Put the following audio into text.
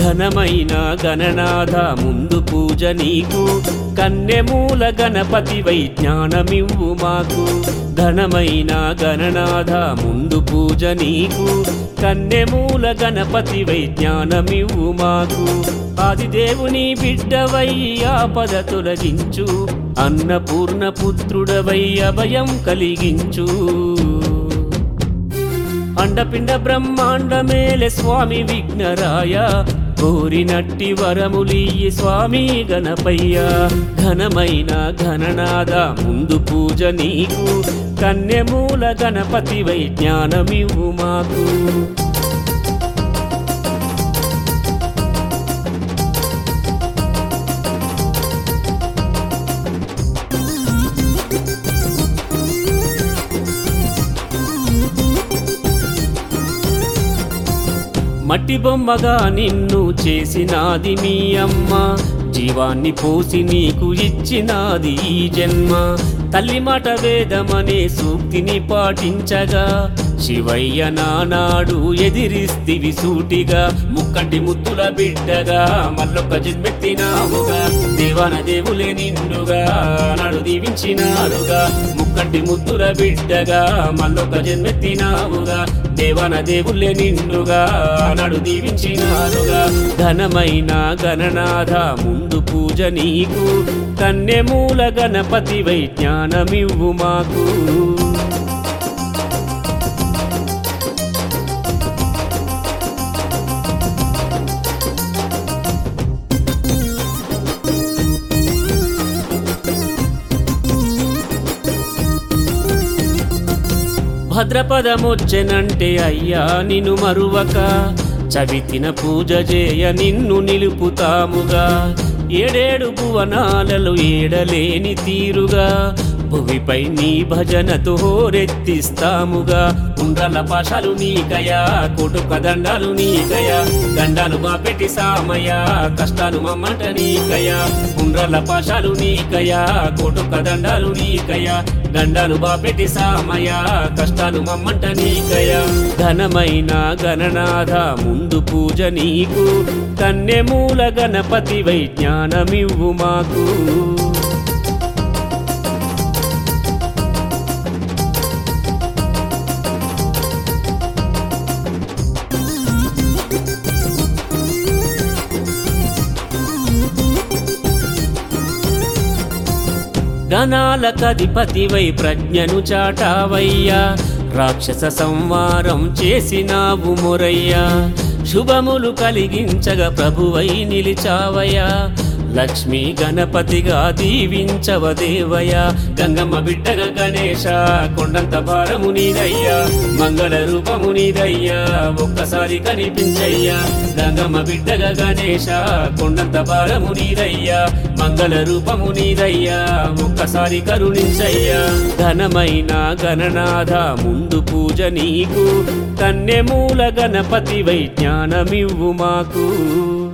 ఘనమైన గణనాథ ముందు పూజ నీకు కన్నెమూల గణపతి వై జ్ఞానమివ్వు మాకు ఘనమైన గణనాథ ముందు పూజ నీకు కన్నెమూల గణపతి వై జ్ఞానమివ్వు మాకు ఆదిదేవుని బిడ్డవై ఆపద తొలగించు అన్నపూర్ణ పుత్రుడవై అభయం కలిగించు అండపిండ బ్రహ్మాండమేలే స్వామి విఘ్నరాయ కోరినట్టి వరములియ్యి స్వామి గణపయ్య ఘనమైన ఘననాద ముందు పూజ నీకు కన్యమూల గణపతి వై జ్ఞానమివ్వు మాకు మట్టి బొమ్మగా నిన్ను చేసినాది మీ అమ్మ జీవాన్ని పోసి నీకు ఇచ్చినాది ఈ జన్మ తల్లి మాట వేదమనే సూక్తిని పాటించగా శివయ్య నానాడు ఎదిరిస్తివి సూటిగా ముక్కంటి ముత్తుల బిడ్డగా మల్లొక్క జన్మెత్తినావుగా దేవాన దేవులే నిండుగా నాడు దీవించినారుగా ముక్కంటి ముత్తుల బిడ్డగా మల్లొక్క జన్మెత్తినావుగా దేవన దేవుళ్ళే నిండుగా నాడు దీవించినారుగా ఘనమైన గణనాథ ముందు పూజ నీకు కన్నెమూల గణపతి వై జ్ఞానమివ్వు మాకు భద్రపదమొచ్చెనంటే అయ్యా నిన్ను మరువక చవితిన పూజ చేయ నిన్ను నిలుపుతాముగా ఏడేడు భువనాలలో ఏడలేని తీరుగా భువిపై నీ భజనతో హోరెత్తిస్తాముగా ఉండ్రల పాశాలు నీకయా కొటుక దండాలు నీకయా దండాలు మా పెట్టి సామయ్య కష్టాలు మమ్మంట నీకయా ఉండ్రల పాశాలు నీకయా కొటుక దండాలు నీకయా దండాలు బాపెట్టి సామయ్య కష్టాలు మమ్మంట నీకయా ఘనమైన గణనాథ ముందు పూజ నీకు కన్నెమూల గణపతి వై జ్ఞానమివ్వు మాకు గణాలకధిపతివై ప్రజ్ఞను చాటావయ్యా రాక్షస సంవారం చేసినావు మొరయ్యా శుభములు కలిగించగ ప్రభువై నిలిచావయ్యా లక్ష్మీ గణపతిగా దీవించవ దేవయ గంగమ్మ బిడ్డగ గణేశ కొండంత భారము నీదయ్యా మంగళ రూపము నీదయ్యా ఒక్కసారి కనిపించయ్యా గంగమ్మ బిడ్డగ గణేశ కొండంత భారము నీదయ్యా మంగళ రూపము నీదయ్యా ఒక్కసారి కరుణించయ్యా ఘనమైన గణనాథ ముందు పూజ నీకు కన్నెమూల గణపతి వై జ్ఞానమివ్వు మాకు